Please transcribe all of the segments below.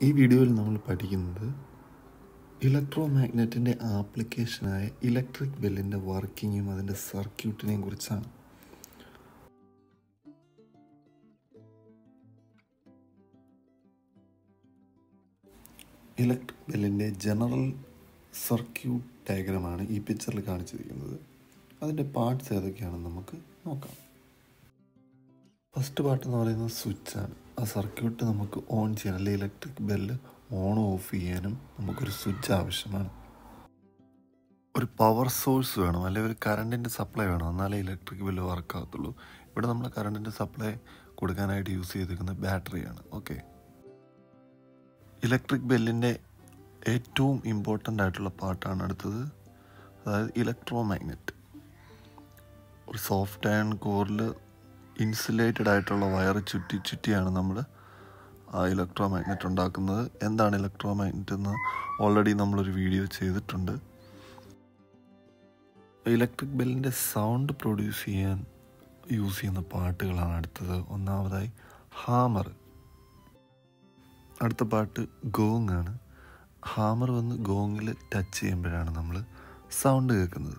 ഈ വീഡിയോയിൽ നമ്മൾ പഠിക്കുന്നത് ഇലക്ട്രോ മാഗ്നറ്റിൻ്റെ ആപ്ലിക്കേഷനായ ഇലക്ട്രിക് ബെല്ലിൻ്റെ വർക്കിങ്ങും അതിൻ്റെ സർക്യൂട്ടിനെയും കുറിച്ചാണ് ഇലക്ട്രിക് ബെല്ലിൻ്റെ ജനറൽ സർക്യൂട്ട് ഡയഗ്രമാണ് ഈ പിക്ചറിൽ കാണിച്ചിരിക്കുന്നത് അതിൻ്റെ പാർട്സ് ഏതൊക്കെയാണെന്ന് നമുക്ക് നോക്കാം ഫസ്റ്റ് പാർട്ട് എന്ന് പറയുന്നത് സ്വിച്ചാണ് ആ സർക്യൂട്ട് നമുക്ക് ഓൺ ചെയ്യാൻ അല്ലെങ്കിൽ ഇലക്ട്രിക് ബെല്ല് ഓൺ ഓഫ് ചെയ്യാനും നമുക്കൊരു സ്വിച്ച് ആവശ്യമാണ് ഒരു പവർ സോഴ്സ് വേണം അല്ലെങ്കിൽ ഒരു കറണ്ടിൻ്റെ സപ്ലൈ വേണം എന്നാലേ ഇലക്ട്രിക് ബെല്ല് വർക്ക് ആകത്തുള്ളൂ ഇവിടെ നമ്മൾ കറണ്ടിൻ്റെ സപ്ലൈ കൊടുക്കാനായിട്ട് യൂസ് ചെയ്തിരിക്കുന്നത് ബാറ്ററിയാണ് ഓക്കെ ഇലക്ട്രിക് ബെല്ലിൻ്റെ ഏറ്റവും ഇമ്പോർട്ടൻ്റ് ആയിട്ടുള്ള പാർട്ടാണ് അടുത്തത് അതായത് ഇലക്ട്രോ മാഗ്നറ്റ് ഒരു സോഫ്റ്റ് അയൺ കോറിൽ ഇൻസുലേറ്റഡ് ആയിട്ടുള്ള വയർ ചുറ്റി ചുറ്റിയാണ് നമ്മൾ ആ ഇലക്ട്രോ മാഗ്നറ്റ് ഉണ്ടാക്കുന്നത് എന്താണ് ഇലക്ട്രോ മാഗ്നറ്റ് എന്ന് ഓൾറെഡി നമ്മളൊരു വീഡിയോ ചെയ്തിട്ടുണ്ട് ഇലക്ട്രിക് ബെല്ലിൻ്റെ സൗണ്ട് പ്രൊഡ്യൂസ് ചെയ്യാൻ യൂസ് ചെയ്യുന്ന പാട്ടുകളാണ് അടുത്തത് ഒന്നാമതായി ഹാമർ അടുത്ത പാട്ട് ഗോങ് ആണ് ഹാമർ വന്ന് ഗോങ്ങിൽ ടച്ച് ചെയ്യുമ്പോഴാണ് നമ്മൾ സൗണ്ട് കേൾക്കുന്നത്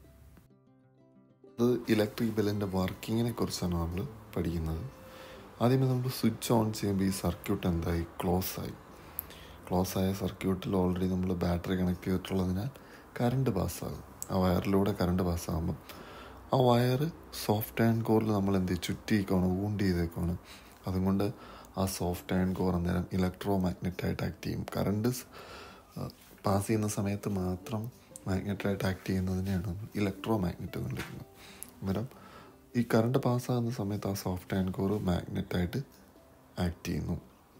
അത് ഇലക്ട്രിക് ബെല്ലിൻ്റെ വർക്കിങ്ങിനെ കുറിച്ചാണ് നമ്മൾ പഠിക്കുന്നത് ആദ്യമേ നമ്മൾ സ്വിച്ച് ഓൺ ചെയ്യുമ്പോൾ ഈ സർക്യൂട്ട് എന്തായി ക്ലോസ് ആയി ക്ലോസ് ആയ സർക്യൂട്ടിൽ ഓൾറെഡി നമ്മൾ ബാറ്ററി കണക്ട് ചെയ്തിട്ടുള്ളതിനാൽ കറണ്ട് പാസ്സാകും ആ വയറിലൂടെ കറണ്ട് പാസ്സാകുമ്പോൾ ആ വയർ സോഫ്റ്റ് ആൻഡ് കോറിൽ നമ്മൾ എന്ത് ചുറ്റിയേക്കാണ് ഊണ്ട് ചെയ്തേക്കാണ് അതുകൊണ്ട് ആ സോഫ്റ്റ് ആൻഡ് കോർ അന്നേരം ഇലക്ട്രോ മാഗ്നറ്റായിട്ട് ആക്ട് ചെയ്യും കറണ്ട് പാസ് ചെയ്യുന്ന സമയത്ത് മാത്രം മാഗ്നറ്റായിട്ട് ആക്ട് ചെയ്യുന്നതിനെയാണ് ഇലക്ട്രോ മാഗ്നറ്റ് എന്ന് വിളിക്കുന്നത് അന്നേരം ഈ കറണ്ട് പാസ്സാകുന്ന സമയത്ത് ആ സോഫ്റ്റ് ആൻഡ് കോർ മാഗ്നറ്റായിട്ട് ആക്ട് ചെയ്യുന്നു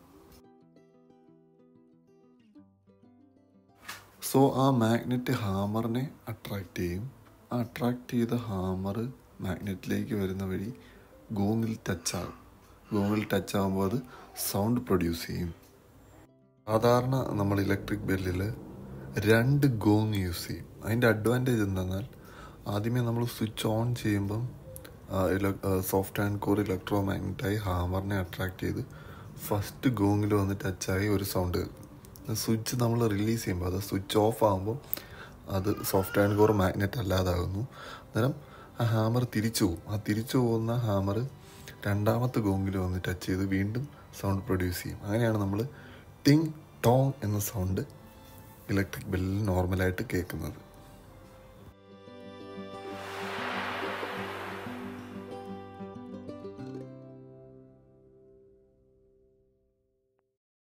സോ ആ മാഗ്നറ്റ് ഹാമറിനെ അട്രാക്റ്റ് ചെയ്യും ആ അട്രാക്റ്റ് ചെയ്ത ഹാമർ മാഗ്നറ്റിലേക്ക് വരുന്ന വഴി ഗോങ്ങിൽ ടച്ച് ആകും ഗോങ്ങിൽ ടച്ച് ആകുമ്പോൾ അത് സൗണ്ട് പ്രൊഡ്യൂസ് ചെയ്യും സാധാരണ നമ്മൾ ഇലക്ട്രിക് ബെല്ലിൽ രണ്ട് ഗോങ് യൂസ് ചെയ്യും അതിൻ്റെ അഡ്വാൻറ്റേജ് എന്തെന്നാൽ ആദ്യമേ നമ്മൾ സ്വിച്ച് ഓൺ ചെയ്യുമ്പം സോഫ്റ്റ് ആൻഡ് കോർ ഇലക്ട്രോ മാഗ്നറ്റായി ഹാമറിനെ അട്രാക്ട് ചെയ്ത് ഫസ്റ്റ് ഗോങ്ങിൽ വന്ന് ടച്ചായി ഒരു സൗണ്ട് സ്വിച്ച് നമ്മൾ റിലീസ് ചെയ്യുമ്പോൾ അത് സ്വിച്ച് ഓഫ് ആകുമ്പോൾ അത് സോഫ്റ്റ് ആൻഡ് കോർ മാഗ്നറ്റ് അല്ലാതാകുന്നു അന്നേരം ആ ഹാമർ തിരിച്ചു പോകും ആ തിരിച്ചു പോകുന്ന ഹാമർ രണ്ടാമത്തെ ഗോങ്ങിൽ വന്ന് ടച്ച് ചെയ്ത് വീണ്ടും സൗണ്ട് പ്രൊഡ്യൂസ് ചെയ്യും അങ്ങനെയാണ് നമ്മൾ ടിങ് ടോങ് എന്ന സൗണ്ട് ഇലക്ട്രിക് ബെല്ലിൽ നോർമലായിട്ട് കേൾക്കുന്നത്